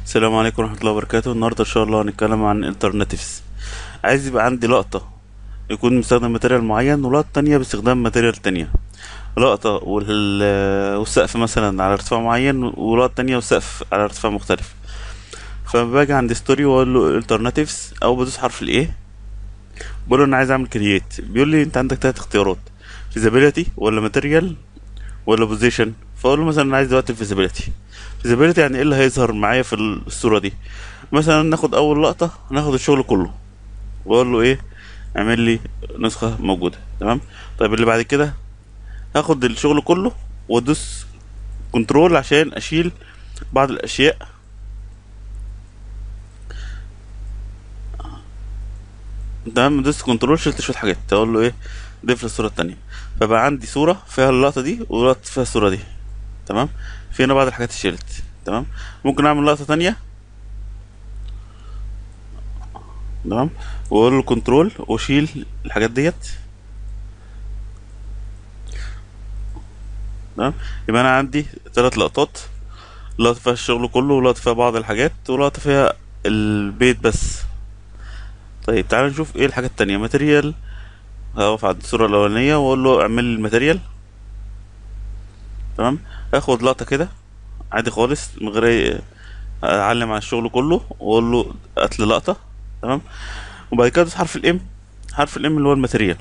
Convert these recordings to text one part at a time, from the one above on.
السلام عليكم ورحمة الله وبركاته النهاردة إن شاء الله هنتكلم عن alternatives عايز يبقى عندي لقطة يكون مستخدم ماتيريال معين ولقطة تانية باستخدام ماتيريال تانية لقطة وال- والسقف مثلا على ارتفاع معين ولقطة تانية والسقف على ارتفاع مختلف فباجي عند ستوري واقول له alternatives او بدوس حرف الايه بقول له انا عايز اعمل كرييت بيقول لي انت عندك تلات اختيارات feasibility ولا ماتيريال ولا بوزيشن فاقول له مثلا انا عايز دلوقتي الفيزيبيليتي فيزيبيليتي يعني ايه اللي هيظهر معايا في الصوره دي مثلا ناخد اول لقطه ناخد الشغل كله واقول له ايه اعمل لي نسخه موجوده تمام طيب اللي بعد كده هاخد الشغل كله وادوس كنترول عشان اشيل بعض الاشياء تمام دوست كنترول شلت شويه حاجات اقول له ايه ضيف للصوره التانية فبقى عندي صوره فيها اللقطه دي ولقطه فيها الصوره دي تمام في هنا بعض الحاجات اتشالت تمام ممكن اعمل لقطه تانية تمام واقول له كنترول واشيل الحاجات ديت تمام يبقى انا عندي ثلاث لقطات لقطه فيها الشغل كله ولقطه فيها بعض الحاجات ولقطه فيها البيت بس طيب تعال نشوف ايه الحاجات التانية ماتيريال هقف على الصورة الأولانية وأقول له اعمل لي الماتيريال تمام هاخد لقطة كده عادي خالص من غير أي- أعلم على الشغل كله وأقول له هات لي لقطة تمام وبعد كده أدوس حرف الإم حرف الإم اللي هو الماتيريال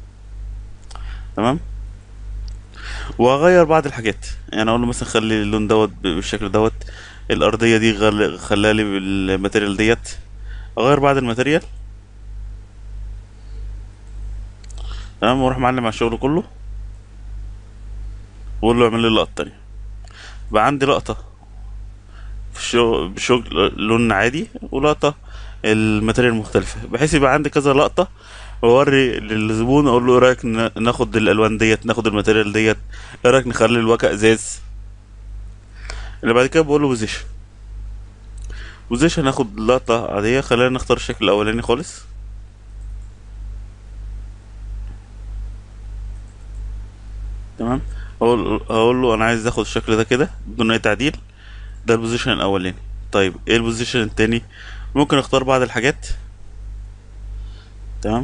تمام وأغير بعض الحاجات يعني أقول له مثلا خلي اللون دوت بالشكل دوت الأرضية دي غل- خليها لي بالماتيريال ديت أغير بعض الماتيريال تمام واروح معلم على الشغل كله واقول له اعمل لي اللقطه التانية بقى عندي لقطه في الشغل بشغل لون عادي ولقطه الماتيريال مختلفه بحيث يبقى عندي كذا لقطه واوري للزبون اقول له ايه رايك ن- ناخد الالوان ديت ناخد الماتيريال ديت ايه رايك نخلي الواقع ازاز اللي بعد كده بقول له بوزيشن بوزيشن هاخد لقطه عاديه خلينا نختار الشكل الاولاني خالص تمام اقول اقول له انا عايز اخد الشكل ده كده بدون اي تعديل ده البوزيشن الاولاني طيب ايه البوزيشن التاني ممكن اختار بعض الحاجات تمام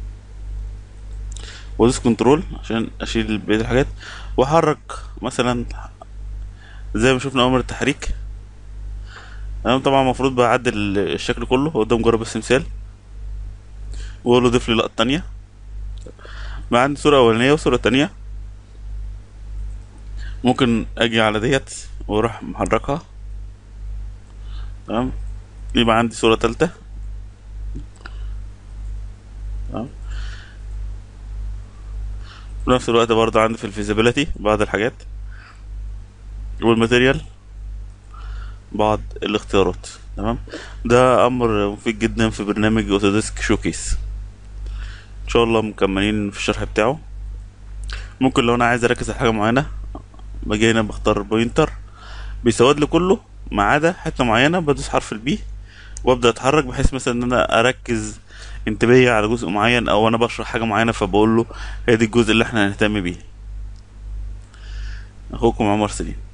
وادوس كنترول عشان اشيل بقية الحاجات واحرك مثلا زي ما شفنا امر التحريك تمام طبعا المفروض بعدل الشكل كله هو ده مجرد بس مثال واقول له ضيف لي لقطة تانية بقى عندي صورة أولانية وصورة تانية ممكن أجي على ديت وأروح محركها تمام يبقى عندي صورة تالتة تمام في نفس الوقت برضه عندي في الفيزيبيليتي بعض الحاجات والماتيريال بعض الاختيارات تمام ده امر مفيد جدا في برنامج اوتوديسك شوكيس ان شاء الله مكملين في الشرح بتاعه ممكن لو انا عايز اركز على حاجه معينه باجي هنا بختار بوينتر بيسود لي كله ما عدا حته معينه بدوس حرف البي وابدا اتحرك بحيث مثلا ان انا اركز انتباهي على جزء معين او انا بشرح حاجه معينه فبقول له هي دي الجزء اللي احنا هنهتم بيه اخوكم عمر سليم